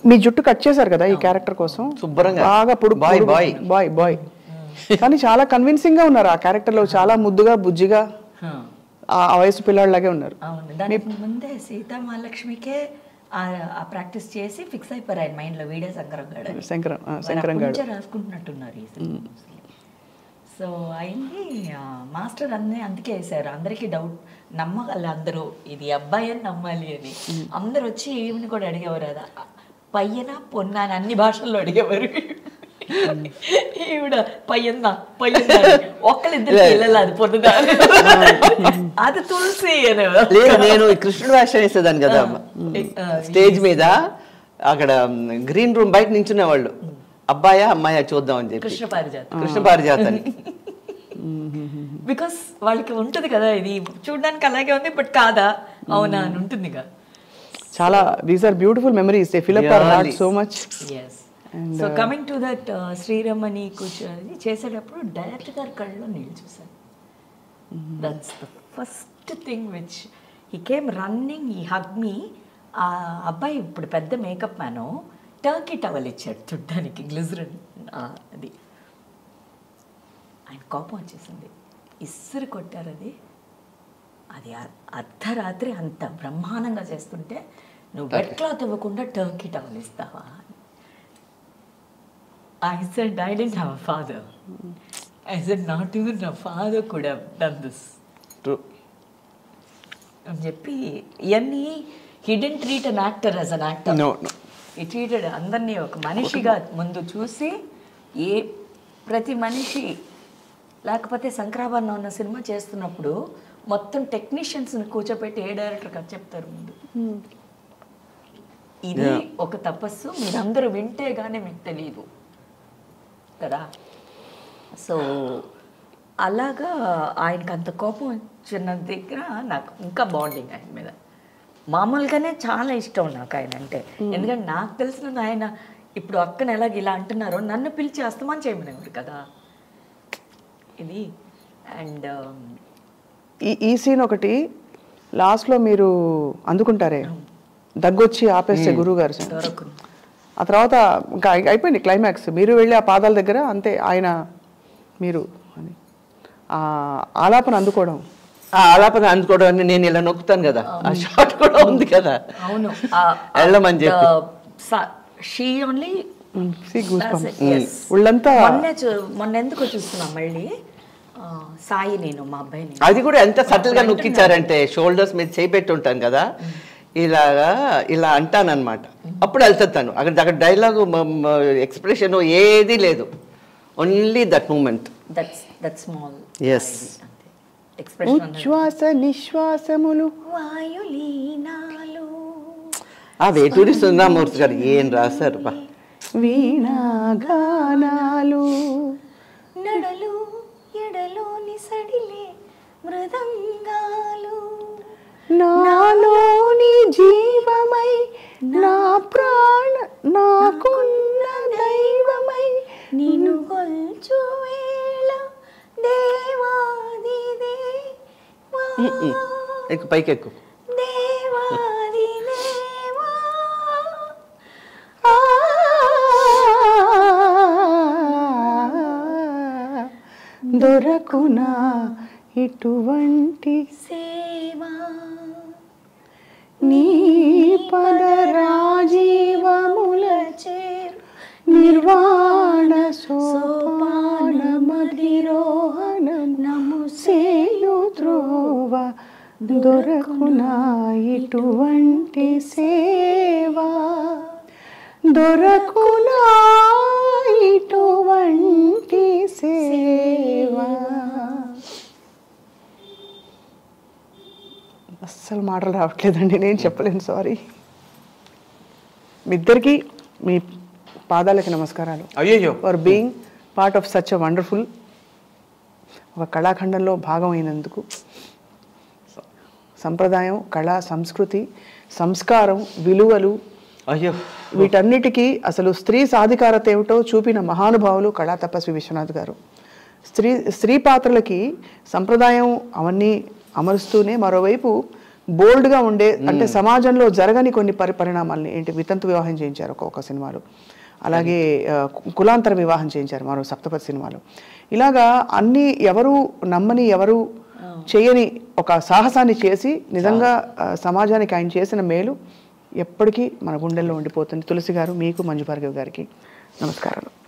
మీ జుట్టు కట్ చేశారు కదా ఈ క్యారెక్టర్ కోసం శుభ్రంగా. బాగా పొడుగు Boy, boy. బాయ్ బాయ్ కానీ చాలా కన్విన్సింగ్ గా ఉన్నారు ఆ క్యారెక్టర్ లో చాలా ముద్దుగా బుజ్జిగా ఆ ఆ వయసు పిల్లాడిలాగే ఉన్నారు అవును దానికి ముందే సీతా మహాలక్ష్మికే ఆ- ఆ ప్రాక్టీస్ చేసి ఫిక్స్ అయిపోయారు ఆయన మైండ్ లో వీడే శంకరం గాడు అని. శంకరం ఆ, మరి శంకరం అప్పటి గారు నుంచే రాసుకుంటున్నట్టున్నారు ఈ సినిమా సో అయింది ఆ, మాస్టర్ అన్నీ అందుకే వేశారు అందరికీ డౌట్ నమ్మగల అందరూ ఇది అబ్బాయి అని నమ్మాలి అని అందరు వచ్చి ఈవిని కూడా అడిగేవారు అది పయ్యన పొన్న అని అన్ని భాషల్లో అడిగేవారు ఈవిడ పయ్యందా పయ్యందా ఒక్కళ్ళిద్దరు పిల్లలు అది పొద్దుదా అది తులసి అనేవారు లేదు నేను ఈ కృష్ణుడు వేషం వేసేదాన్ని కదా స్టేజ్ మీద అక్కడ గ్రీన్ రూమ్ బయట నించునే వాళ్ళు అబ్బాయా అమ్మాయా చూద్దాం అని చెప్పి కృష్ణ పారిజాతం కృష్ణ పారిజాతాన్ని బికాస్ వాళ్ళకి ఉంటుంది కదా ఇది చూడడానికి అలాగే ఉంది బట్ కాదా అవునా అని ఉంటుంది కదా చాలా these are beautiful memories they fill up our heart Really. So much yes so coming to that Sriramani కూర్చొని చేసేటప్పుడు డైరెక్టర్ గారి కళ్ళలో నీళ్ళు చూశాను that's the first thing which he came running ఈ హగ్ మీ ఆ అబ్బాయి ఇప్పుడు పెద్ద మేకప్ మ్యాను టర్కీ టవల్ ఇచ్చాడు చుట్టానికి గ్లిజరిన్ అది ఆయన కోపం వచ్చేసింది ఇస్సురు కొట్టారు అది అది అ- అర్ధరాత్రి అంత బ్రహ్మాండంగా చేస్తుంటే నువ్వు వెట్ క్లాత్ ఇవ్వకుండా టర్కీ టవల్ ఇస్తావా I said I didn't have a father I said not even నా father could have done this True. అని చెప్పి ఇవన్నీ he didn't treat an actor as an actor No, no. ఈ ట్రీటెడ్ అందరినీ ఒక మనిషిగా ముందు చూసి ఏ ప్రతి మనిషి లేకపోతే శంకరాభరణం ఉన్న సినిమా చేస్తున్నప్పుడు మొత్తం టెక్నీషియన్స్ని కూర్చోపెట్టి ఏ డైరెక్టర్ కదా చెప్తారు ముందు ఇది ఒక తపస్సు మీరందరూ వింటే గానీ మీకు తెలియదు కదా సో అలాగా ఆయనకు అంత కోపం వచ్చిన దగ్గర నాకు ఇంకా బాండింగ్ ఆయన మీద మామూలుగానే చాలా ఇష్టం నాకు ఆయన అంటే ఎందుకంటే నాకు తెలిసిన ఆయన ఇప్పుడు అక్కన ఎలాగ ఇలా అంటున్నారో నన్ను పిలిచి అస్తమాన్ చేయమనేవాడు కదా ఇది అండ్ ఈ ఈ సీన్ ఒకటి లాస్ట్ లో మీరు అందుకుంటారే దగ్గొచ్చి ఆపేస్తే గురువు గారు దొరకను ఆ తర్వాత ఇంకా అయి- అయిపోయింది క్లైమాక్స్ మీరు వెళ్ళి ఆ పాదాల దగ్గర అంతే ఆయన మీరు అని ఆ ఆలాపన అందుకోవడం ఆ ఆలాపన అందుకోవడం నేను ఇలా నొక్కుతాను కదా ఆ షాట్ కూడా ఉంది కదా అవును వెళ్ళమని చెప్పి. She only See, goosebumps. Yes. ఒళ్ళంతా మొన్నే చూ- మొన్న ఎందుకో చూస్తున్నా మళ్ళీ ఆ, సాయి నేను మా అబ్బాయిని అది కూడా ఎంత సటిల్ గా నొక్కిచ్చారంటే షోల్డర్స్ మీద చేయి పెట్టి ఉంటాను కదా ఇలాగా ఇలా అంటానన్నమాట అప్పుడు వెళ్తాను అక్కడ అక్కడ డైలాగు ఎక్స్ప్రెషన్ ఏది లేదు only that moment that's that small Yes. Expression ఉచ్ఛ్వాస నిశ్వాసములు వాయులీనాలు ఆ వేటూరి సుందరమూర్తి గారు ఏం రాశారు బా వీణాగానాలు నడలు ఎడలోని సడిలే మృదంగాలు నాలోని జీవమై నా ప్రాణ నాకున్న దైవమై నిన్ను కొల్చు వేళ దేవాది దేవా ఎక్కు పైకి ఎక్కు దేవాది దేవా ఆ, దొరకునా ఇటువంటి సేవా నీ పద రాజీవముల చేరు నిర్వాణ సోపాన మదిరోహణం నము సేయు త్రోవ దొరకునా ఇటువంటి సేవా దొరకునా ఇటువంటి సేవా అస్సలు మాటలు రావట్లేదండి నేను చెప్పలేను సారీ మీ ఇద్దరికి మీ పాదాలకి నమస్కారాలు అయ్యో for being part of such a wonderful ఒక కళాఖండంలో భాగం అయినందుకు సంప్రదాయం కళ సంస్కృతి సంస్కారం విలువలు అయ్యో వీటన్నిటికీ అసలు స్త్రీ సాధికారత ఏమిటో చూపిన మహానుభావులు కళా తపస్వి విశ్వనాథ్ గారు స్త్రీ స్త్రీ పాత్రలకి సంప్రదాయం అవన్నీ అమరుస్తూనే మరోవైపు బోల్డ్గా ఉండే అంటే సమాజంలో జరగని కొన్ని పరి పరిణామాల్ని ఏంటి వితంతు వివాహం చేయించారు ఒక ఒక సినిమాలో అలాగే ఆ, కు- కులాంతర వివాహం చేయించారు మరో సప్తపతి సినిమాలో ఇలాగా అన్ని ఎవరు నమ్మని ఎవరు చేయని ఒక సాహసాన్ని చేసి నిజంగా ఆ, సమాజానికి ఆయన చేసిన మేలు ఎప్పటికీ మన గుండెల్లో ఉండిపోతుంది తులసి గారు మీకు మంజు భార్గవ్ గారికి నమస్కారాలు